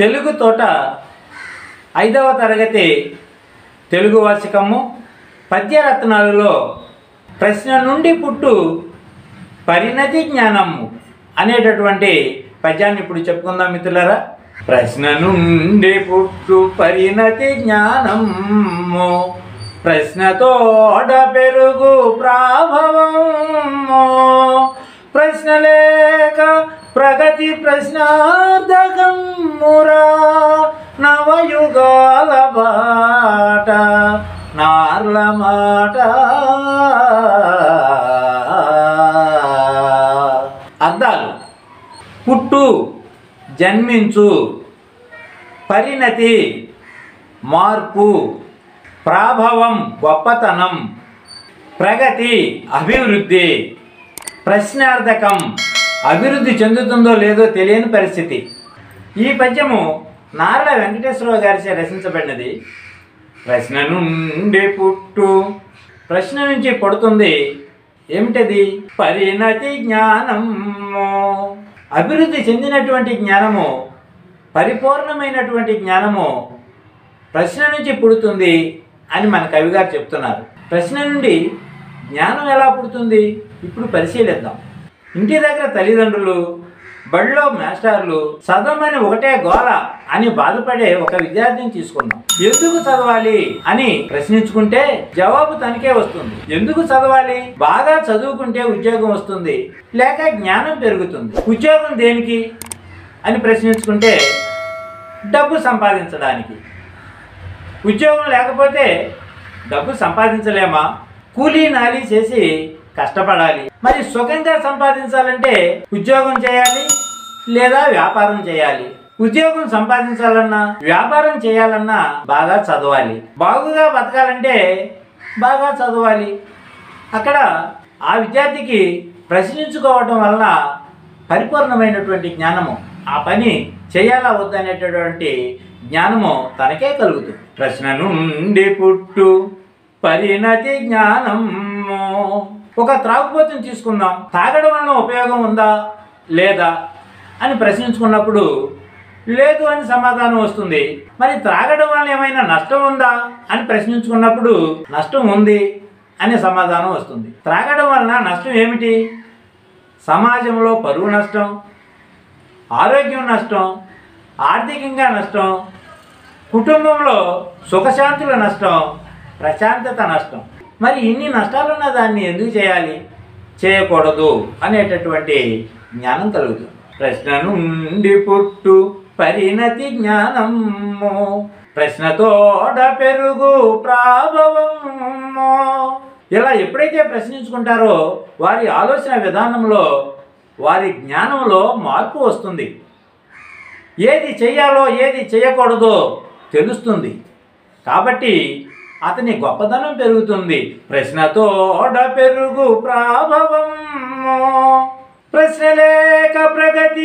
తెలుగు తోట ఐదవ తరగతి తెలుగు వార్షికము పద్యరత్నాలలో ప్రశ్న నుండి పుట్టు పరిణతి జ్ఞానము అనేటటువంటి పద్యాన్ని ఇప్పుడు చెప్పుకుందాం మిత్రులారా ప్రశ్న నుండి పుట్టు పరిణతి జ్ఞానము ప్రశ్నతోడ పెరుగు ప్రాభవము ప్రశ్న లేక ప్రగతి ప్రశ్నార్థకమురా నవయుగాల బాట నార్ల మాట అర్థాలు పుట్టు జన్మించు పరిణతి మార్పు ప్రాభవం గొప్పతనం ప్రగతి అభివృద్ధి ప్రశ్నార్థకం అభివృద్ధి చెందుతుందో లేదో తెలియని పరిస్థితి ఈ పద్యము నారల వెంకటేశ్వరరావు గారిచే రచించబడినది ప్రశ్న నుండి పుట్టు ప్రశ్న నుంచి పడుతుంది ఏమిటది పరిణతి జ్ఞానము అభివృద్ధి చెందినటువంటి జ్ఞానము పరిపూర్ణమైనటువంటి జ్ఞానము ప్రశ్న నుంచి పుడుతుంది అని మన కవిగారు చెప్తున్నారు ప్రశ్న నుండి జ్ఞానం ఎలా పుడుతుంది ఇప్పుడు పరిశీలిద్దాం ఇంటి దగ్గర తల్లిదండ్రులు బడిలో మాస్టర్లు చదవమని ఒకటే గోల అని బాధపడే ఒక విద్యార్థిని తీసుకుందాం ఎందుకు చదవాలి అని ప్రశ్నించుకుంటే జవాబు తనకే వస్తుంది ఎందుకు చదవాలి బాగా చదువుకుంటే ఉద్యోగం వస్తుంది లేక జ్ఞానం పెరుగుతుంది ఉద్యోగం దేనికి అని ప్రశ్నించుకుంటే డబ్బు సంపాదించడానికి ఉద్యోగం లేకపోతే డబ్బు సంపాదించలేమా కూలీ నాలి చేసి కష్టపడాలి మరి సుఖంగా సంపాదించాలంటే ఉద్యోగం చేయాలి లేదా వ్యాపారం చేయాలి ఉద్యోగం సంపాదించాలన్నా వ్యాపారం చేయాలన్నా బాగా చదవాలి బాగుగా బతకాలంటే బాగా చదవాలి అక్కడ ఆ విద్యార్థికి ప్రశ్నించుకోవటం వలన పరిపూర్ణమైనటువంటి జ్ఞానము ఆ పని చేయాలా వద్దనేటటువంటి జ్ఞానము తనకే కలుగుతుంది ప్రశ్న నుండి పుట్టు పరిణతి జ్ఞానము ఒక త్రాగుబోతుని తీసుకుందాం తాగడం వలన ఉపయోగం ఉందా లేదా అని ప్రశ్నించుకున్నప్పుడు లేదు అని సమాధానం వస్తుంది మరి త్రాగడం వలన ఏమైనా నష్టం ఉందా అని ప్రశ్నించుకున్నప్పుడు నష్టం ఉంది అనే సమాధానం వస్తుంది త్రాగడం వలన నష్టం ఏమిటి సమాజంలో పరువు నష్టం ఆరోగ్యం నష్టం ఆర్థికంగా నష్టం కుటుంబంలో సుఖశాంతుల నష్టం ప్రశాంతత నష్టం మరి ఇన్ని నష్టాలున్న దాన్ని ఎందుకు చేయాలి చేయకూడదు అనేటటువంటి జ్ఞానం కలుగుతుంది ప్రశ్న నుండి పుట్టు పరిణతి జ్ఞానము ప్రశ్నతోడ పెరుగు ప్రాభవము ఇలా ఎప్పుడైతే ప్రశ్నించుకుంటారో వారి ఆలోచన విధానంలో వారి జ్ఞానంలో మార్పు వస్తుంది ఏది చేయాలో ఏది చేయకూడదో తెలుస్తుంది కాబట్టి అతని గొప్పదనం పెరుగుతుంది ప్రశ్నతోడ పెరుగు ప్రాభవము ప్రశ్న లేక ప్రగతి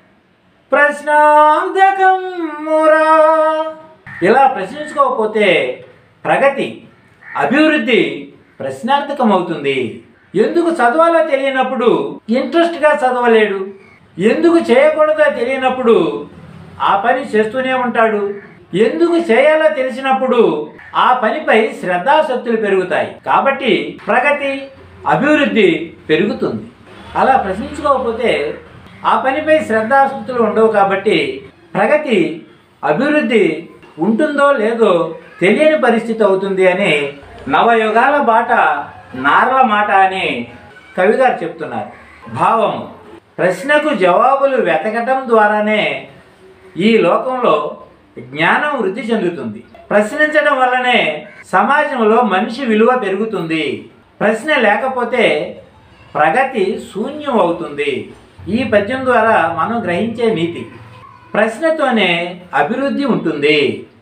ప్రశ్నార్థకమురా ఇలా ప్రశ్నించుకోకపోతే ప్రగతి అభివృద్ధి ప్రశ్నార్థకం అవుతుంది ఎందుకు చదవాలో తెలియనప్పుడు ఇంట్రెస్ట్గా చదవలేడు ఎందుకు చేయకూడదో తెలియనప్పుడు ఆ పని చేస్తూనే ఉంటాడు ఎందుకు చేయాలో తెలిసినప్పుడు ఆ పనిపై శ్రద్ధాశక్తులు పెరుగుతాయి కాబట్టి ప్రగతి అభివృద్ధి పెరుగుతుంది అలా ప్రశ్నించుకోకపోతే ఆ పనిపై శ్రద్ధాశక్తులు ఉండవు కాబట్టి ప్రగతి అభివృద్ధి ఉంటుందో లేదో తెలియని పరిస్థితి అవుతుంది అని నవయుగాల బాట నారల మాట అని కవిగారు చెప్తున్నారు భావము ప్రశ్నకు జవాబులు వెతకటం ద్వారానే ఈ లోకంలో జ్ఞానం వృద్ధి చెందుతుంది ప్రశ్నించడం వల్లనే సమాజంలో మనిషి విలువ పెరుగుతుంది ప్రశ్న లేకపోతే ప్రగతి శూన్యం అవుతుంది ఈ పద్యం ద్వారా మనం గ్రహించే నీతి ప్రశ్నతోనే అభివృద్ధి ఉంటుంది